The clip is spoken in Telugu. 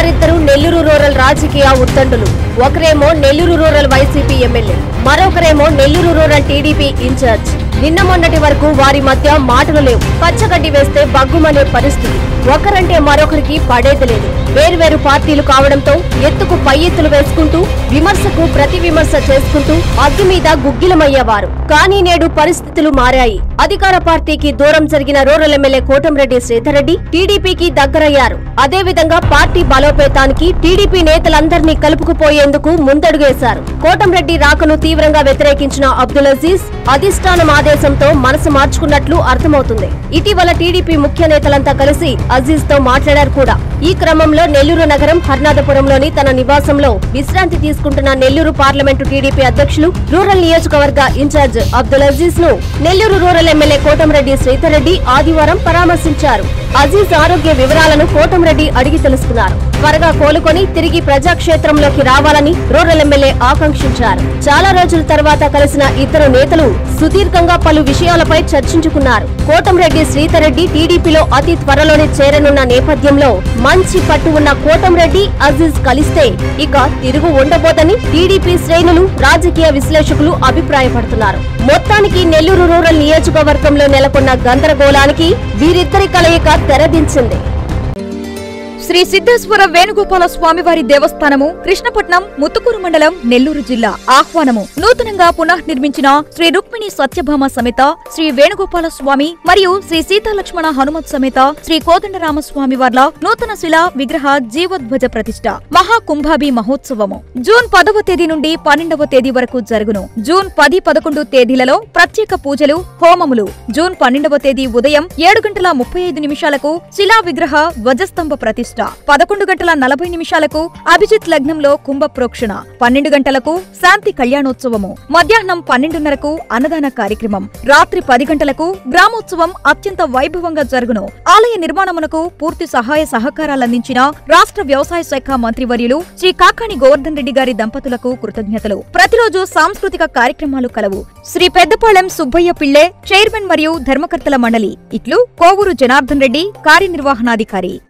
వారిద్దరూ నెల్లూరు రూరల్ రాజకీయ ఉద్దండులు ఒకరేమో నెల్లూరు రూరల్ వైసీపీ ఎమ్మెల్యే మరొకరేమో నెల్లూరు రూరల్ టీడీపీ ఇన్ఛార్జ్ నిన్న మొన్నటి వరకు వారి మధ్య మాటలు లేవు పచ్చగడ్డి వేస్తే బగ్గుమనే పరిస్థితి ఒకరంటే మరొకరికి పడేది లేదు వేర్వేరు పార్టీలు కావడంతో ఎత్తుకు పై ఎత్తులు వేసుకుంటూ విమర్శకు ప్రతి విమర్శ చేసుకుంటూ అగ్గి మీద గుగ్గిలమయ్యేవారు కానీ నేడు పరిస్థితులు మారాయి అధికార పార్టీకి దూరం జరిగిన రూరల్ ఎమ్మెల్యే కోటంరెడ్డి శ్రీధర్రెడ్డి టీడీపీకి దగ్గరయ్యారు అదేవిధంగా పార్టీ బలోపేతానికి టీడీపీ నేతలందరినీ కలుపుకుపోయేందుకు ముందడుగేశారు కోటంరెడ్డి రాకను తీవ్రంగా వ్యతిరేకించిన అబ్దుల్ అజీజ్ అధిష్టానం ఆదేశంతో మనసు మార్చుకున్నట్లు అర్థమవుతుంది ఇటీవల టీడీపీ ముఖ్య నేతలంతా కలిసి అజీజ్ తో మాట్లాడారు కూడా ఈ క్రమంలో నెల్లూరు నగరం హర్నాథపురంలోని తన నివాసంలో విశ్రాంతి తీసుకుంటున్న నెల్లూరు పార్లమెంటు టీడీపీ అధ్యక్షులు రూరల్ నియోజకవర్గ ఇన్ఛార్జ్ అబ్దుల్ అజీజ్ ను నెల్లూరు రూరల్ ఎమ్మెల్యే కోటంరెడ్డి శ్రీధర్రెడ్డి ఆదివారం పరామర్శించారు అజీజ్ ఆరోగ్య వివరాలను కోటంరెడ్డి అడిగి తెలుసుకున్నారు త్వరగా కోలుకొని తిరిగి ప్రజాక్షేత్రంలోకి రావాలని రూరల్ ఎమ్మెల్యే ఆకాంక్షించారు చాలా రోజుల తర్వాత కలిసిన ఇద్దరు నేతలు సుదీర్ఘంగా పలు విషయాలపై చర్చించుకున్నారు కోటంరెడ్డి శ్రీధర్రెడ్డి టీడీపీలో అతి త్వరలోనే చేరనున్న నేపథ్యంలో మంచి పట్టు ఉన్న కోటంరెడ్డి అజీజ్ కలిస్తే ఇక తిరుగు ఉండబోదని టీడీపీ శ్రేణులు రాజకీయ విశ్లేషకులు అభిప్రాయపడుతున్నారు మొత్తానికి నెల్లూరు రూరల్ నియోజకవర్గంలో నెలకొన్న గందరగోళానికి వీరిద్దరి కలయిక తెరదించింది శ్రీ సిద్ధేశ్వర వేణుగోపాల స్వామివారి దేవస్థానము కృష్ణపట్నం ముత్తుకూరు మండలం నెల్లూరు జిల్లా ఆహ్వానము నూతనంగా పునఃనిర్మించిన శ్రీ రుక్మిణి సత్యభామ సమేత శ్రీ వేణుగోపాల స్వామి మరియు శ్రీ సీతాలక్ష్మణ హనుమత్ సమేత శ్రీ కోదండరామస్వామి వార్ల నూతన శిలా విగ్రహ జీవోద్వజ ప్రతిష్ట మహాకుంభాభి మహోత్సవము జూన్ పదవ తేదీ నుండి పన్నెండవ తేదీ వరకు జరుగును జూన్ పది పదకొండు తేదీలలో ప్రత్యేక పూజలు హోమములు జూన్ పన్నెండవ తేదీ ఉదయం ఏడు గంటల ముప్పై ఐదు నిమిషాలకు శిలా విగ్రహ ధ్వజస్తంభ ప్రతిష్ట పదకొండు గంటల నలభై నిమిషాలకు అభిజిత్ లగ్నంలో కుంభ ప్రోక్షణ పన్నెండు గంటలకు శాంతి కళ్యాణోత్సవము మధ్యాహ్నం పన్నెండున్నరకు అన్నదాన కార్యక్రమం రాత్రి పది గంటలకు గ్రామోత్సవం అత్యంత వైభవంగా జరుగును ఆలయ నిర్మాణమునకు పూర్తి సహాయ సహకారాలందించిన రాష్ట్ర వ్యవసాయ శాఖ మంత్రివర్యులు శ్రీ కాకాణి గోవర్ధన్ రెడ్డి గారి దంపతులకు కృతజ్ఞతలు ప్రతిరోజు సాంస్కృతిక కార్యక్రమాలు కలవు శ్రీ పెద్దపాళెం సుబ్బయ్య పిళ్ళే చైర్మన్ మరియు ధర్మకర్తల మండలి ఇట్లు కోవూరు జనార్దన్ రెడ్డి కార్యనిర్వహణాధికారి